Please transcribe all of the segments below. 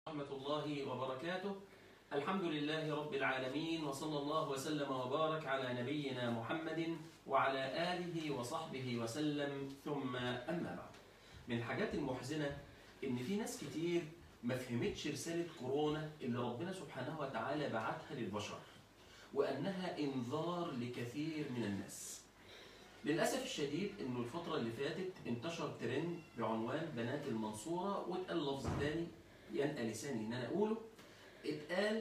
ورحمة الله وبركاته الحمد لله رب العالمين وصلى الله وسلم وبارك على نبينا محمد وعلى آله وصحبه وسلم ثم أما بعد من الحاجات المحزنة إن في ناس كتير ما فهمتش رسالة كورونا اللي ربنا سبحانه وتعالى بعتها للبشر وأنها إنذار لكثير من الناس للأسف الشديد إنه الفترة اللي فاتت انتشر ترند بعنوان بنات المنصورة واتقال لفظ تاني ينقى لساني إن أنا أقوله اتقال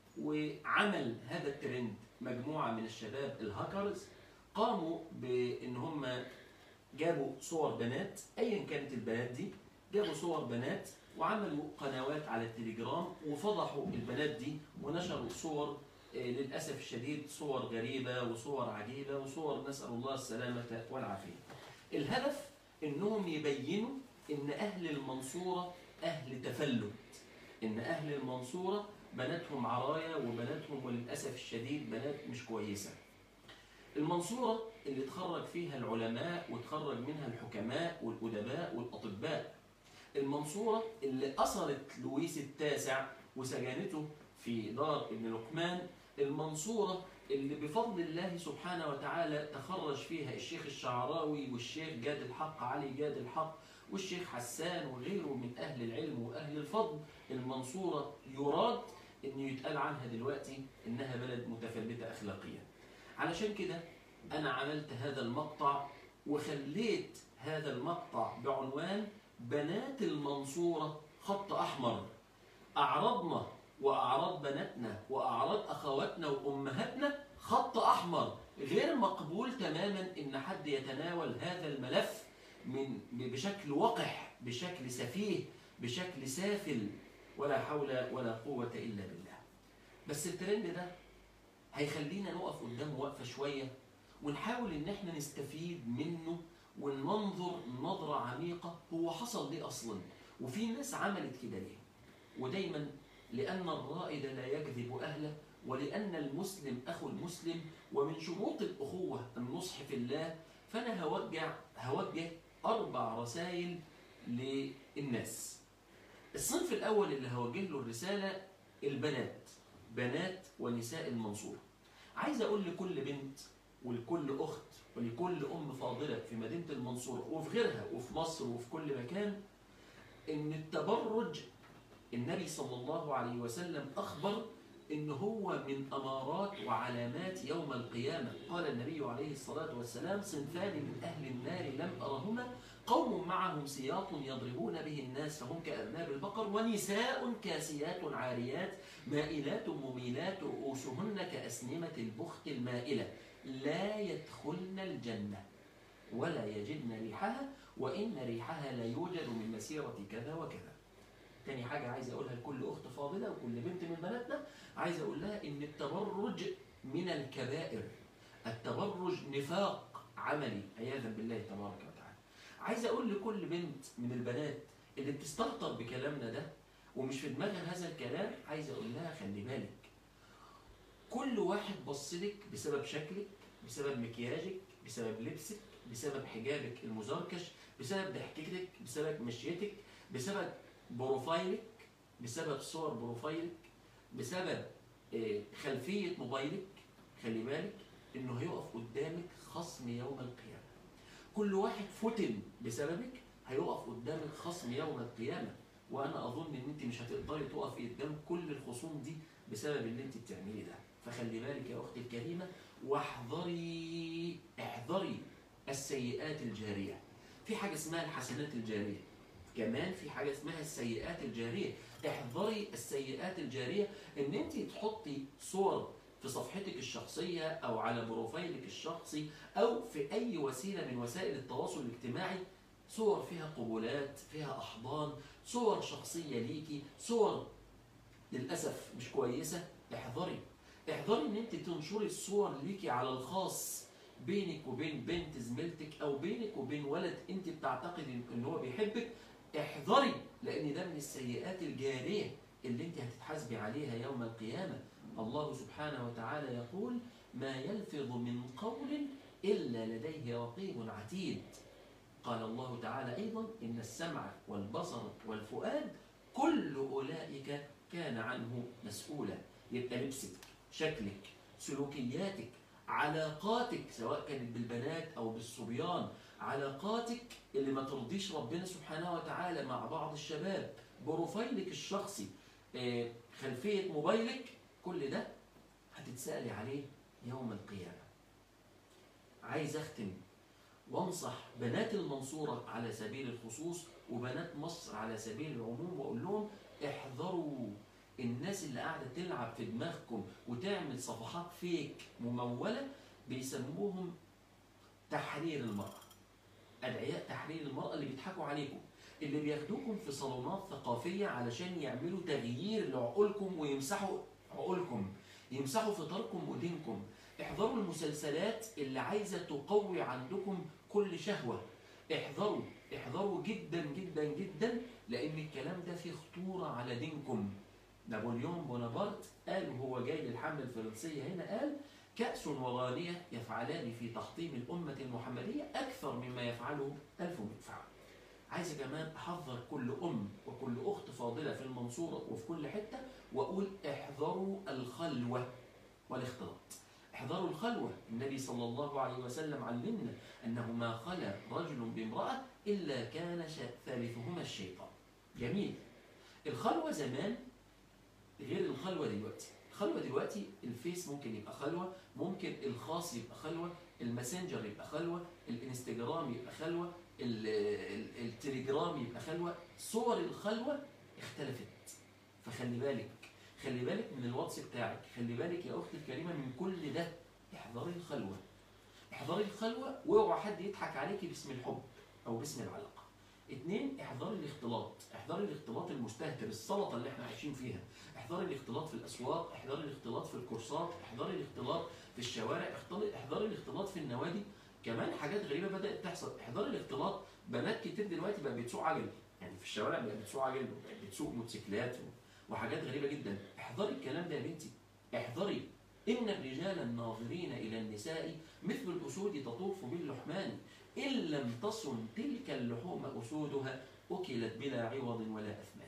وعمل هذا الترند مجموعة من الشباب الهاكرز قاموا بإن هم جابوا صور بنات أيا كانت البنات دي جابوا صور بنات وعملوا قنوات على التليجرام وفضحوا البنات دي ونشروا صور آه، للأسف الشديد صور غريبة وصور عجيبة وصور نسأل الله السلامة والعافية الهدف إنهم يبينوا إن أهل المنصورة أهل تفلت إن أهل المنصورة بناتهم عرايا وبناتهم وللأسف الشديد بنات مش كويسة المنصورة اللي اتخرج فيها العلماء وتخرج منها الحكماء والأدباء والأطباء المنصورة اللي أثرت لويس التاسع وسجنته في دار ابن لقمان المنصورة اللي بفضل الله سبحانه وتعالى تخرج فيها الشيخ الشعراوي والشيخ جاد الحق علي جاد الحق والشيخ حسان وغيره من أهل العلم وأهل الفضل المنصورة يراد أن يتقال عنها دلوقتي إنها بلد متفلتة أخلاقيا علشان كده أنا عملت هذا المقطع وخليت هذا المقطع بعنوان بنات المنصورة خط أحمر أعرضنا وأعراض بناتنا وأعراض أخواتنا وأمهاتنا خط أحمر غير مقبول تماما إن حد يتناول هذا الملف من بشكل وقح بشكل سفيه بشكل سافل ولا حول ولا قوة إلا بالله بس الترند ده هيخلينا نقف قدامه وقفة شوية ونحاول إن احنا نستفيد منه وننظر نظرة عميقة هو حصل ليه أصلا وفي ناس عملت كده ليه ودايما لأن الرائد لا يكذب أهله ولأن المسلم أخو المسلم ومن شروط الأخوة النصح في الله فأنا هوجع هوجه أربع رسائل للناس الصنف الأول اللي هوجه له الرسالة البنات بنات ونساء المنصورة عايز أقول لكل بنت ولكل أخت ولكل أم فاضلة في مدينة المنصورة وفي غيرها وفي مصر وفي كل مكان إن التبرج النبي صلى الله عليه وسلم أخبر إن هو من أمارات وعلامات يوم القيامة قال النبي عليه الصلاة والسلام صنفان من أهل النار لم أرهما قوم معهم سياط يضربون به الناس فهم كأذناب البقر ونساء كاسيات عاريات مائلات مميلات رؤوسهن كأسنمة البخت المائلة لا يدخلن الجنة ولا يجدن ريحها وإن ريحها لا يوجد من مسيرة كذا وكذا تاني حاجة عايز أقولها لكل أخت فاضلة وكل بنت من بناتنا عايز أقول لها إن التبرج من الكبائر التبرج نفاق عملي عياذا بالله تبارك وتعالى عايز أقول لكل بنت من البنات اللي بتستهتر بكلامنا ده ومش في دماغها هذا الكلام عايز أقول لها خلي بالك كل واحد بصلك بسبب شكلك بسبب مكياجك بسبب لبسك بسبب حجابك المزركش بسبب ضحكتك بسبب مشيتك بسبب بروفايلك بسبب صور بروفايلك بسبب آه، خلفية موبايلك خلي بالك انه هيقف قدامك خصم يوم القيامة كل واحد فتن بسببك هيقف قدامك خصم يوم القيامة وانا اظن ان انت مش هتقدري تقفي قدام كل الخصوم دي بسبب اللي انت بتعمليه ده فخلي بالك يا اختي الكريمة واحذري احذري السيئات الجارية في حاجة اسمها الحسنات الجارية كمان في حاجة اسمها السيئات الجارية احذري السيئات الجارية ان انت تحطي صور في صفحتك الشخصية او على بروفايلك الشخصي او في اي وسيلة من وسائل التواصل الاجتماعي صور فيها قبولات فيها احضان صور شخصية ليكي صور للأسف مش كويسة احذري احذري ان انت تنشري الصور ليكي على الخاص بينك وبين بنت زميلتك او بينك وبين ولد انت بتعتقد ان هو بيحبك احذري لان ده من السيئات الجاريه اللي انت هتتحاسبي عليها يوم القيامه الله سبحانه وتعالى يقول ما يلفظ من قول الا لديه رقيب عتيد قال الله تعالى ايضا ان السمع والبصر والفؤاد كل اولئك عنه مسؤولة يبقى لبسك شكلك سلوكياتك علاقاتك سواء كانت بالبنات أو بالصبيان علاقاتك اللي ما ترضيش ربنا سبحانه وتعالى مع بعض الشباب بروفايلك الشخصي آه، خلفية موبايلك كل ده هتتسألي عليه يوم القيامة عايز أختم وانصح بنات المنصورة على سبيل الخصوص وبنات مصر على سبيل العموم وأقول لهم احذروا الناس اللي قاعدة تلعب في دماغكم وتعمل صفحات فيك ممولة بيسموهم تحرير المرأة أدعياء تحرير المرأة اللي بيضحكوا عليكم اللي بياخدوكم في صالونات ثقافية علشان يعملوا تغيير لعقولكم ويمسحوا عقولكم يمسحوا فطركم ودينكم احذروا المسلسلات اللي عايزة تقوي عندكم كل شهوة احذروا احذروا جدا جدا جدا لان الكلام ده فيه خطورة على دينكم نابليون بونابرت قال وهو جاي للحملة الفرنسية هنا قال كأس وغانية يفعلان في تحطيم الأمة المحمدية أكثر مما يفعله ألف مدفع عايز كمان أحذر كل أم وكل أخت فاضلة في المنصورة وفي كل حتة وأقول احذروا الخلوة والاختلاط احذروا الخلوة النبي صلى الله عليه وسلم علمنا أنه ما خلا رجل بامرأة إلا كان ثالثهما الشيطان جميل الخلوة زمان غير الخلوة دلوقتي الخلوة دلوقتي الفيس ممكن يبقى خلوة ممكن الخاص يبقى خلوة الماسنجر يبقى خلوة الانستجرام يبقى خلوة التليجرام يبقى خلوة صور الخلوة اختلفت فخلي بالك خلي بالك من الواتس بتاعك خلي بالك يا اختي الكريمه من كل ده احذري الخلوه احذري الخلوه واوعى حد يضحك عليكي باسم الحب او باسم العلاقه اتنين احذري الاختلاط احذري الاختلاط المستهتر السلطه اللي احنا عايشين فيها احذري الاختلاط في الاسواق احذري الاختلاط في الكورسات احذري الاختلاط في الشوارع احذري الاختلاط في النوادي كمان حاجات غريبه بدات تحصل احذري الاختلاط بنات كتير دلوقتي بقى بتسوق عجل يعني في الشوارع بقى بتسوق عجل بتسوق موتوسيكلات وحاجات غريبه جدا احذري الكلام ده يا بنتي احذري إن الرجال الناظرين إلى النساء مثل الأسود تطوف باللحمان إن لم تصن تلك اللحوم أسودها أكلت بلا عوض ولا أثمان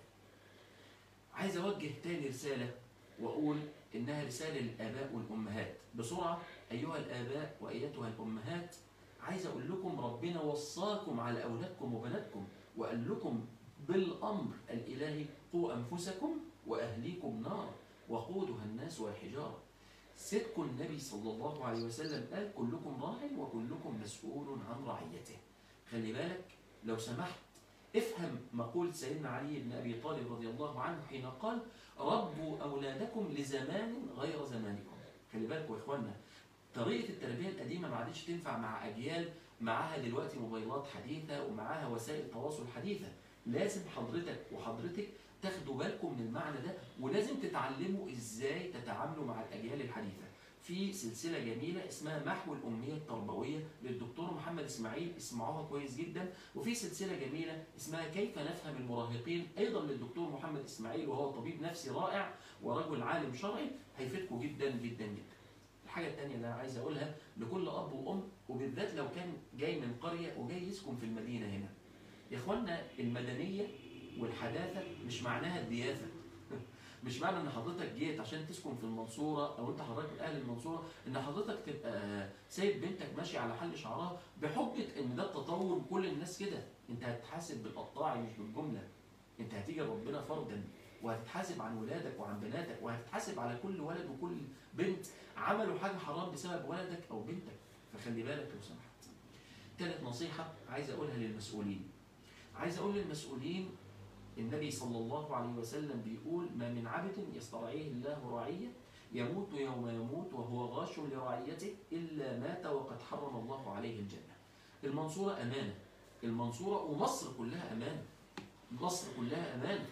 عايز أوجه تاني رسالة وأقول إنها رسالة للآباء والأمهات بسرعة أيها الآباء وأيتها الأمهات عايز أقول لكم ربنا وصاكم على أولادكم وبناتكم وقال لكم بالأمر الإلهي قوا أنفسكم وأهليكم نار وقودها الناس والحجارة صدق النبي صلى الله عليه وسلم قال كلكم راع وكلكم مسؤول عن رعيته خلي بالك لو سمحت افهم مقول سيدنا علي بن أبي طالب رضي الله عنه حين قال ربوا أولادكم لزمان غير زمانكم خلي بالكم يا إخوانا طريقة التربية القديمة ما عادش تنفع مع أجيال معاها دلوقتي موبايلات حديثة ومعاها وسائل تواصل حديثة لازم حضرتك وحضرتك تاخدوا بالكم من المعنى ده ولازم تتعلموا ازاي تتعاملوا مع الاجيال الحديثه في سلسله جميله اسمها محو الاميه التربويه للدكتور محمد اسماعيل اسمعوها كويس جدا وفي سلسله جميله اسمها كيف نفهم المراهقين ايضا للدكتور محمد اسماعيل وهو طبيب نفسي رائع ورجل عالم شرعي هيفيدكم جدا جدا جدا الحاجه الثانيه اللي انا عايز اقولها لكل اب وام وبالذات لو كان جاي من قريه وجاي يسكن في المدينه هنا يا اخوانا المدنيه والحداثة مش معناها الدياثة مش معنى ان حضرتك جيت عشان تسكن في المنصورة او انت حضرتك من اهل المنصورة ان حضرتك تبقى سايب بنتك ماشية على حل شعرها بحجة ان ده التطور كل الناس كده انت هتحاسب بالقطاع مش بالجملة انت هتيجي ربنا فردا وهتتحاسب عن ولادك وعن بناتك وهتتحاسب على كل ولد وكل بنت عملوا حاجة حرام بسبب ولدك او بنتك فخلي بالك لو سمحت ثالث نصيحة عايز اقولها للمسؤولين عايز اقول للمسؤولين النبي صلى الله عليه وسلم بيقول ما من عبد يسترعيه الله رعية يموت يوم يموت وهو غاش لرعيته إلا مات وقد حرم الله عليه الجنة المنصورة أمانة المنصورة ومصر كلها أمانة مصر كلها أمانة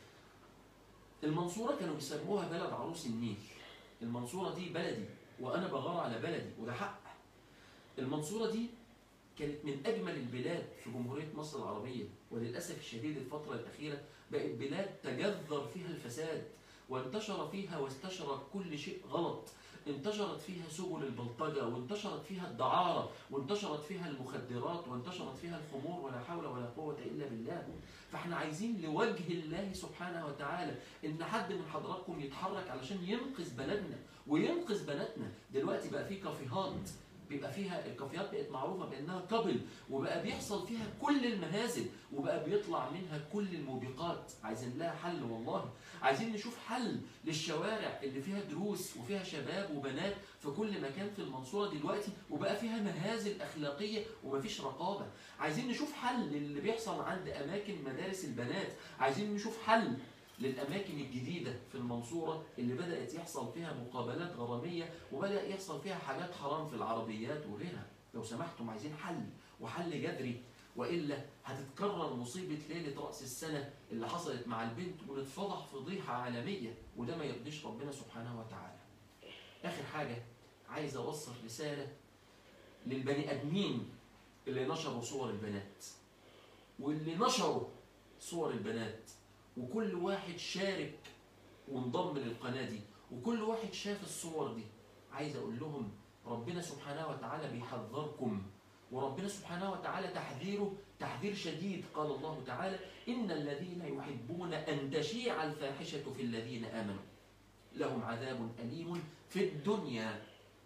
المنصورة كانوا بيسموها بلد عروس النيل المنصورة دي بلدي وأنا بغار على بلدي وده حق المنصورة دي كانت من أجمل البلاد في جمهورية مصر العربية وللأسف الشديد الفترة الأخيرة بقت بلاد تجذر فيها الفساد وانتشر فيها واستشرت كل شيء غلط انتشرت فيها سبل البلطجة وانتشرت فيها الدعارة وانتشرت فيها المخدرات وانتشرت فيها الخمور ولا حول ولا قوة إلا بالله فاحنا عايزين لوجه الله سبحانه وتعالى ان حد من حضراتكم يتحرك علشان ينقذ بلدنا وينقذ بناتنا دلوقتي بقى في كافيهات بيبقى فيها الكافيهات بقت معروفة بأنها كابل وبقى بيحصل فيها كل المهازل وبقى بيطلع منها كل الموبقات عايزين لها حل والله عايزين نشوف حل للشوارع اللي فيها دروس وفيها شباب وبنات في كل مكان في المنصورة دلوقتي وبقى فيها مهازل أخلاقية ومفيش رقابة عايزين نشوف حل للي بيحصل عند أماكن مدارس البنات عايزين نشوف حل للأماكن الجديدة في المنصورة اللي بدأت يحصل فيها مقابلات غرامية وبدأ يحصل فيها حاجات حرام في العربيات وغيرها لو سمحتم عايزين حل وحل جذري وإلا هتتكرر مصيبة ليلة رأس السنة اللي حصلت مع البنت ونتفضح فضيحة عالمية وده ما يرضيش ربنا سبحانه وتعالى آخر حاجة عايز أوصل رسالة للبني آدمين اللي نشروا صور البنات واللي نشروا صور البنات وكل واحد شارك وانضم للقناة دي وكل واحد شاف الصور دي عايز أقول لهم ربنا سبحانه وتعالى بيحذركم وربنا سبحانه وتعالى تحذيره تحذير شديد قال الله تعالى إن الذين يحبون أن تشيع الفاحشة في الذين آمنوا لهم عذاب أليم في الدنيا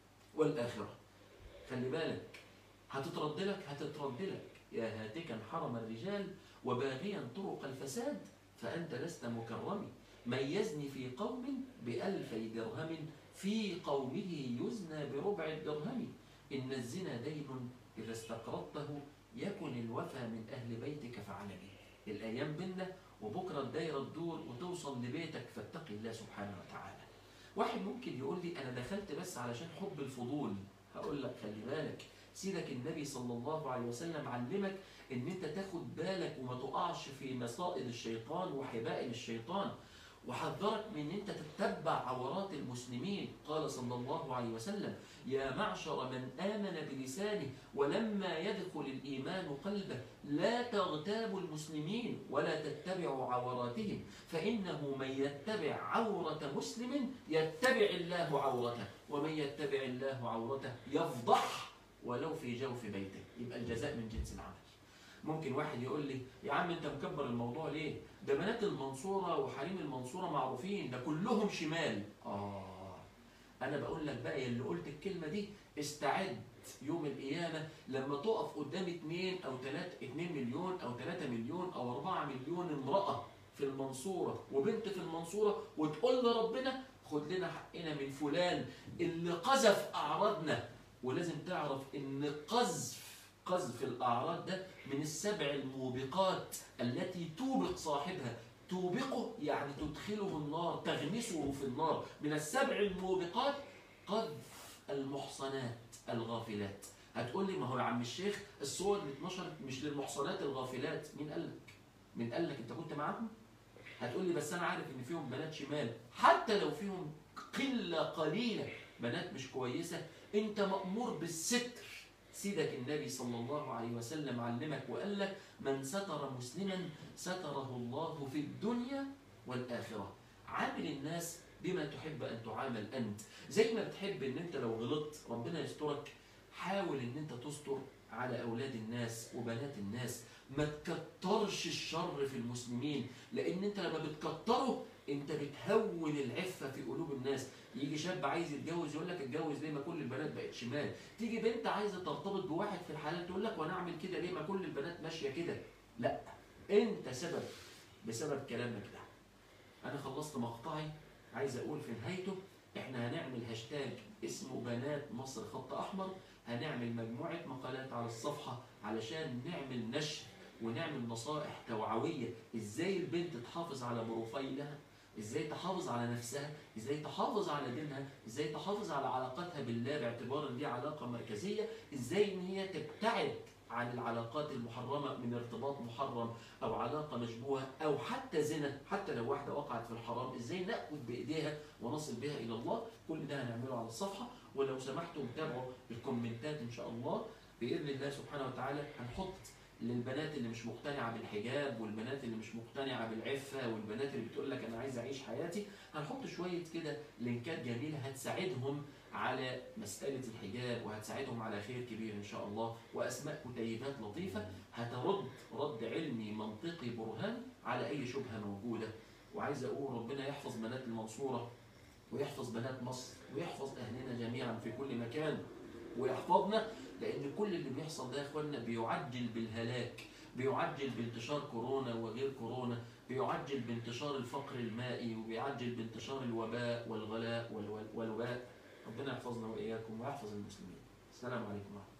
والآخرة خلي بالك هتترد لك هتترد لك يا هاتكا حرم الرجال وباغيا طرق الفساد فأنت لست مكرم ميزني في قوم بألفي درهم في قومه يزنى بربع الدرهم إن الزنا دين إذا استقرضته يكن الوفى من أهل بيتك فعل به الأيام بينا وبكرة الدايرة تدور وتوصل لبيتك فاتق الله سبحانه وتعالى واحد ممكن يقول لي أنا دخلت بس علشان حب الفضول هقول لك خلي بالك سيدك النبي صلى الله عليه وسلم علمك ان انت تاخد بالك وما تقعش في مصائد الشيطان وحبائل الشيطان وحذرك من ان انت تتبع عورات المسلمين قال صلى الله عليه وسلم يا معشر من آمن بلسانه ولما يدخل الإيمان قلبه لا تغتابوا المسلمين ولا تتبعوا عوراتهم فإنه من يتبع عورة مسلم يتبع الله عورته ومن يتبع الله عورته يفضح ولو في جوف بيته يبقى الجزاء من جنس العمل ممكن واحد يقول لي يا عم انت مكبر الموضوع ليه ده بنات المنصورة وحريم المنصورة معروفين ده كلهم شمال آه أنا بقول لك بقى اللي قلت الكلمة دي استعد يوم القيامة لما تقف قدام اتنين أو تلاتة اتنين مليون أو تلاتة مليون أو أربعة مليون امرأة في المنصورة وبنت في المنصورة وتقول لربنا خد لنا حقنا من فلان اللي قذف أعراضنا ولازم تعرف إن قذف قذف الأعراض ده من السبع الموبقات التي توبق صاحبها توبقه يعني تدخله النار تغمسه في النار من السبع الموبقات قذف المحصنات الغافلات هتقول لي ما هو يا عم الشيخ الصور اللي اتنشرت مش للمحصنات الغافلات مين قال لك مين قال لك انت كنت معاهم هتقول لي بس انا عارف ان فيهم بنات شمال حتى لو فيهم قله قليله بنات مش كويسه انت مامور بالستر سيدك النبي صلى الله عليه وسلم علمك وقال لك من ستر مسلما ستره الله في الدنيا والآخرة عامل الناس بما تحب أن تعامل أنت زي ما بتحب أن أنت لو غلطت ربنا يسترك حاول أن أنت تستر على أولاد الناس وبنات الناس ما تكترش الشر في المسلمين لأن أنت لما بتكتره أنت بتهون العفة في قلوب الناس يجي شاب عايز يتجوز يقول لك اتجوز ليه ما كل البنات بقت شمال تيجي بنت عايزه ترتبط بواحد في الحلال تقول لك وانا اعمل كده ليه ما كل البنات ماشيه كده لا انت سبب بسبب كلامك ده انا خلصت مقطعي عايز اقول في نهايته احنا هنعمل هاشتاج اسمه بنات مصر خط احمر هنعمل مجموعه مقالات على الصفحه علشان نعمل نشر ونعمل نصائح توعويه ازاي البنت تحافظ على بروفايلها ازاي تحافظ على نفسها ازاي تحافظ على دينها ازاي تحافظ على علاقتها بالله باعتبار ان دي علاقه مركزيه ازاي ان هي تبتعد عن العلاقات المحرمه من ارتباط محرم او علاقه مشبوهه او حتى زنا حتى لو واحده وقعت في الحرام ازاي ناخذ بايديها ونصل بها الى الله كل ده هنعمله على الصفحه ولو سمحتم تابعوا الكومنتات ان شاء الله باذن الله سبحانه وتعالى هنحط للبنات اللي مش مقتنعة بالحجاب والبنات اللي مش مقتنعة بالعفة والبنات اللي بتقول لك أنا عايز أعيش حياتي هنحط شوية كده لينكات جميلة هتساعدهم على مسألة الحجاب وهتساعدهم على خير كبير إن شاء الله وأسماء كتيبات لطيفة هترد رد علمي منطقي برهان على أي شبهة موجودة وعايز أقول ربنا يحفظ بنات المنصورة ويحفظ بنات مصر ويحفظ أهلنا جميعا في كل مكان ويحفظنا لأن كل اللي بيحصل ده يا إخوانا بيعجل بالهلاك بيعجل بانتشار كورونا وغير كورونا بيعجل بانتشار الفقر المائي وبيعجل بانتشار الوباء والغلاء والو- والوباء ربنا يحفظنا وإياكم ويحفظ المسلمين السلام عليكم ورحمة الله